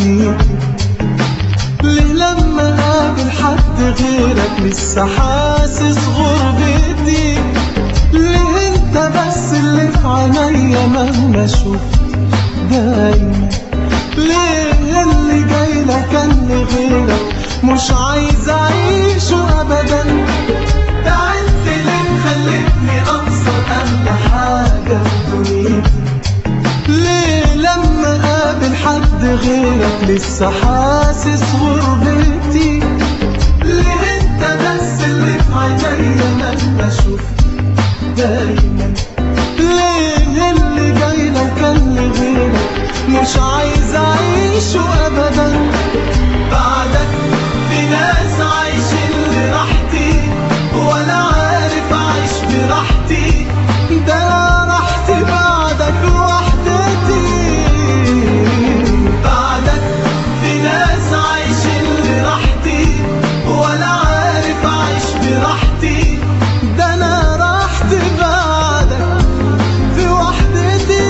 دنيتي ليه لما قابل حد غيرك لسه حاسس غربتي ليه انت بس اللي في عينيا مهما اشوف دايما ليه اللي جاي لك كان غيرك مش عايز اعيشه ابدا تعبت ليه خلتني اخسر اغلى حاجه في دنيتي ليه لما قابل حد غيرك لسه حاسس غربتي ليه انت بس اللي في عينيا لما اشوف دايما ليه اللي جاي لو كان لغيرك مش عايز اعيشه ابدا بعدك في ناس عايشين لراحتي ولا عارف اعيش براحتي ده أنا راحتي بعدك لوحدتي بعدك في ناس عايشين لراحتي ولا عارف اعيش براحتي ده انا راحتي بعدك في وحدتي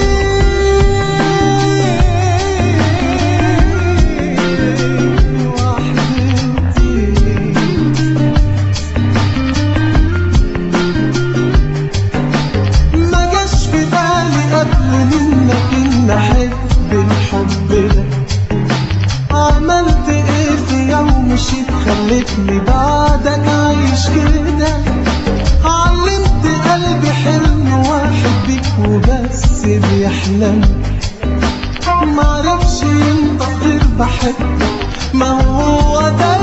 ما جاش في بالي قبل منك ان احب الحب ده عملت ايه في يوم مشيت خلتني بعدك عايش كده علمت قلبي حلم واحد بيك وبس بيحلم معرفش انت غير بحبك ما هو ده